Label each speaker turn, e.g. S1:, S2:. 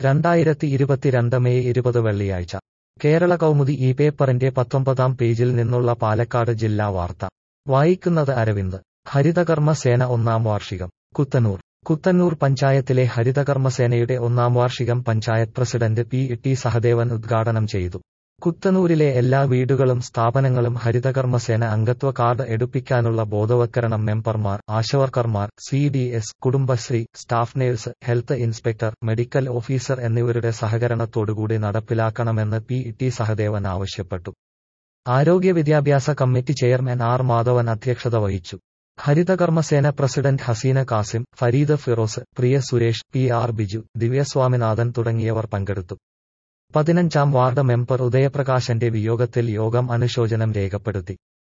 S1: രണ്ടായിരത്തി ഇരുപത്തിരണ്ട് മെയ് ഇരുപത് വെള്ളിയാഴ്ച കേരള കൗമുദി ഈ പേപ്പറിന്റെ പത്തൊമ്പതാം പേജിൽ നിന്നുള്ള പാലക്കാട് ജില്ലാ വാർത്ത വായിക്കുന്നത് അരവിന്ദ് ഹരിതകർമ്മ സേന ഒന്നാം വാർഷികം കുത്തന്നൂർ കുത്തന്നൂർ പഞ്ചായത്തിലെ ഹരിതകർമ്മസേനയുടെ ഒന്നാം വാർഷികം panchayat president P T Sahadevan ഉദ്ഘാടനം ചെയ്തു കുത്തനൂരിലെ എല്ലാ വീടുകളും സ്ഥാപനങ്ങളും ഹരിതകർമ്മസേന അംഗത്വ കാർഡ് എടുപ്പിക്കാനുള്ള ബോധവത്കരണം മെമ്പർമാർ ആശവർക്കർമാർ C D S Kudumbashree staff nurse health inspector medical officer എന്നിവരുടെ സഹകരണത്തോടുകൂടി നടപ്പിലാക്കണമെന്ന് പി ടി സഹദേവൻ ആവശ്യപ്പെട്ടു ആരോഗ്യ വിദ്യാഭ്യാസ കമ്മിറ്റി ചെയർമാൻ ആർ മാധവൻ അധ്യക്ഷത വഹിച്ചു ഹരിതകർമ്മസേന president Haseena Kasim Fareed Firoz Priya Suresh P R Biju Divya Swaminathan തുടങ്ങിയവർ പങ്കെടുത്തു പതിനഞ്ചാം വാർഡ് മെമ്പർ ഉദയപ്രകാശന്റെ വിയോഗത്തിൽ യോഗം അനുശോചനം രേഖപ്പെടുത്തി